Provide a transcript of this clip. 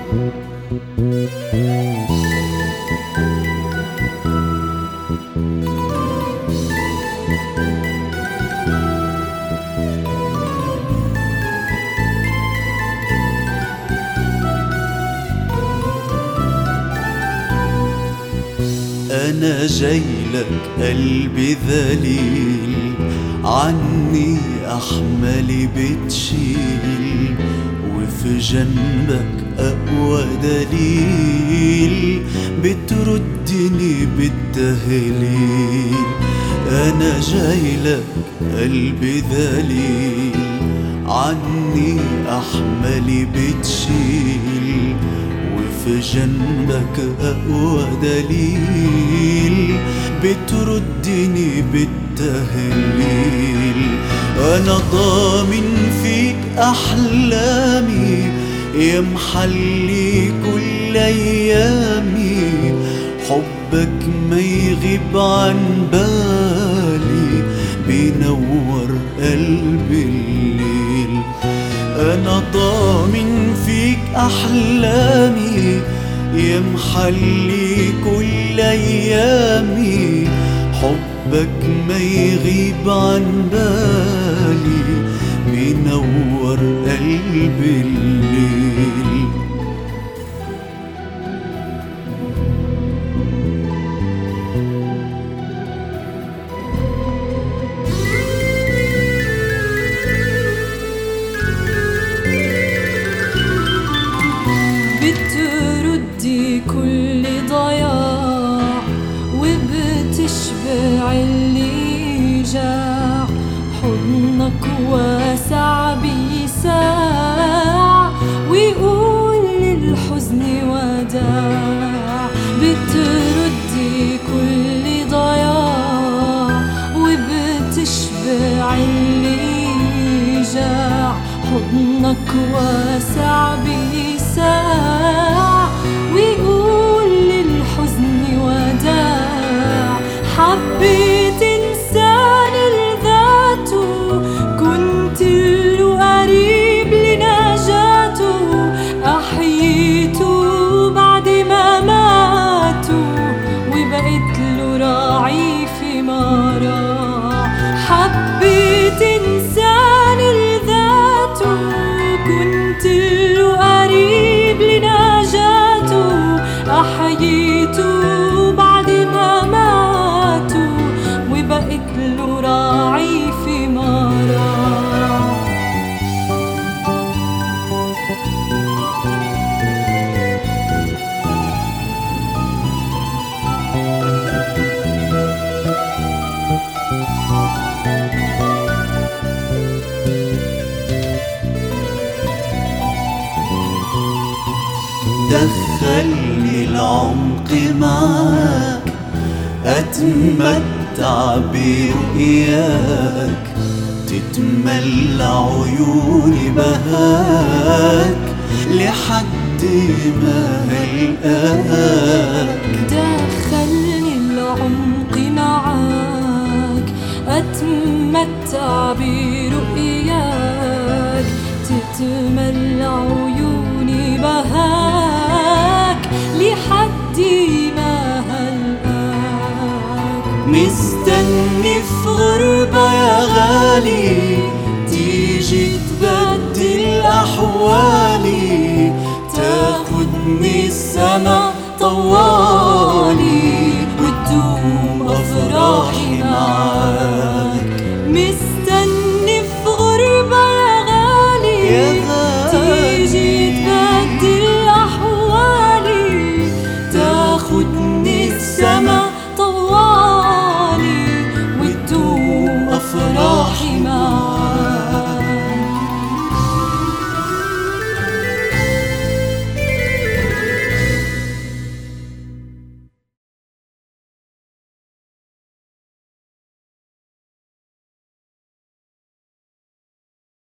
أنا جايلك قلبي ذليل عني أحملي بتشيل وفي جنبك أقوى دليل بتردني بالتهليل أنا جايلك قلبي ذليل عني أحملي بتشيل وفي جنبك أقوى دليل بتردني بالتهليل أنا ضامن فيك أحلامي يا محلي كل أيامي حبك ما يغيب عن بالي بينور قلبي الليل أنا ضامن فيك أحلامي يا محلي كل أيامي حبك ما يغيب عن بالي بينور قلبي الليل بتردي كل ضياع وبتشبع اللي جاع حضنك واسع بيساع ويقول للحزن وداع بتردي كل ضياع وبتشبع اللي جاع حضنك واسع بيساع ويقول للحزن وداع حبيت انسان لذاته كنت له قريب لنجاته احييته بعد ما ماتوا وبقيت له راعي في مراه حبيت انسان لذاته كنت له قريب لنجاته احييته بعد ما ماتوا وبقيت له راعي في مراه دخلني العمق معاك أتمتع برؤياك تتملى عيوني بهاك لحد ما هلقاك دخلني العمق معاك أتمتع برؤياك تتملى عيوني بهاك لحد ما هلقاك مستني في غربة يا غالي تيجي تبدل أحوالي تاخدني السما طوالي وتدوم أفراحي معاك مستني في غربة يا غالي يا